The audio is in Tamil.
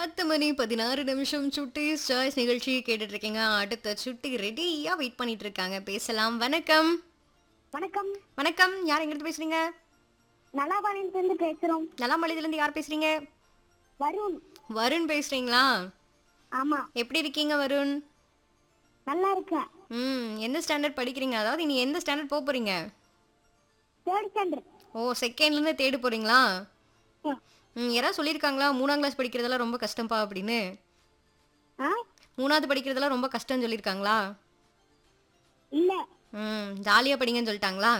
பத்து மணி பதினாறு நிமிஷம் சுட்டி சாய்ஸ் நிகழ்ச்சி கேட்டுட்டு இருக்கீங்க அடுத்த சுட்டி ரெடியா வெயிட் பண்ணிட்டு இருக்காங்க பேசலாம் வணக்கம் வணக்கம் வணக்கம் யார் எங்கிருந்து பேசுறீங்க நலாபாளையத்துல இருந்து பேசுறோம் நலாமலையில இருந்து யார் பேசுறீங்க வருண் வருண் பேசுறீங்களா ஆமா எப்படி இருக்கீங்க வருண் நல்லா இருக்கேன் ம் எந்த ஸ்டாண்டர்ட் படிக்கிறீங்க அதாவது நீ எந்த ஸ்டாண்டர்ட் போக போறீங்க தேர்ட் ஸ்டாண்டர்ட் ஓ செகண்ட்ல இருந்து தேடு போறீங்களா ம் யாராவது சொல்லியிருக்காங்களா மூணாம் கிளாஸ் படிக்கிறதெல்லாம் ரொம்ப கஷ்டம்ப்பா அப்படின்னு ஆ மூணாவது படிக்கிறதெல்லாம் ரொம்ப கஷ்டம்னு சொல்லியிருக்காங்களா இல்ல ம் ஜாலியாக படிங்கன்னு சொல்லிட்டாங்களா